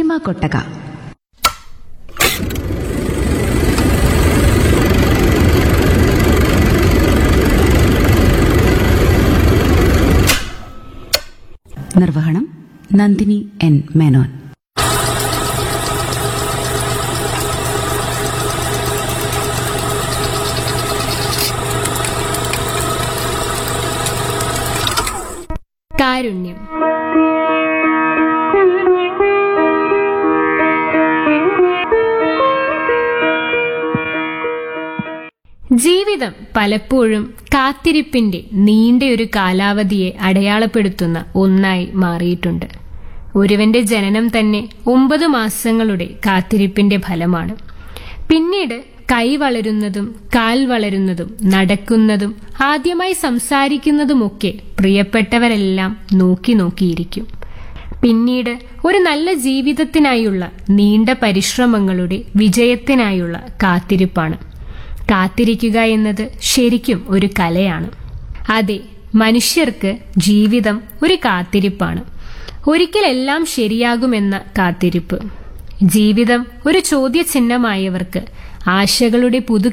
cinema കൊട്ടക നിർവഹണം Nandini N Menon കാരുണ്യം ജീവിതം പലപ്പോഴും കാത്തിരിപ്പിന്റെ നീണ്ട ഒരു കാലാവധിയെ അടയാളപ്പെടുത്തുന്ന ഒന്നായി മാറിയിട്ടുണ്ട് ഒരുവന്റെ ജനനം തന്നെ ഒമ്പത് മാസങ്ങളുടെ കാത്തിരിപ്പിന്റെ ഫലമാണ് പിന്നീട് കൈ വളരുന്നതും കാൽ വളരുന്നതും നടക്കുന്നതും ആദ്യമായി സംസാരിക്കുന്നതുമൊക്കെ പ്രിയപ്പെട്ടവരെല്ലാം നോക്കി നോക്കിയിരിക്കും പിന്നീട് ഒരു നല്ല ജീവിതത്തിനായുള്ള നീണ്ട പരിശ്രമങ്ങളുടെ വിജയത്തിനായുള്ള കാത്തിരിപ്പാണ് കാത്തിരിക്കുക എന്നത് ശരിക്കും ഒരു കലയാണ് അതെ മനുഷ്യർക്ക് ജീവിതം ഒരു കാത്തിരിപ്പാണ് ഒരിക്കലെല്ലാം ശരിയാകുമെന്ന കാത്തിരിപ്പ് ജീവിതം ഒരു ചോദ്യചിഹ്നമായവർക്ക് ആശകളുടെ പുതു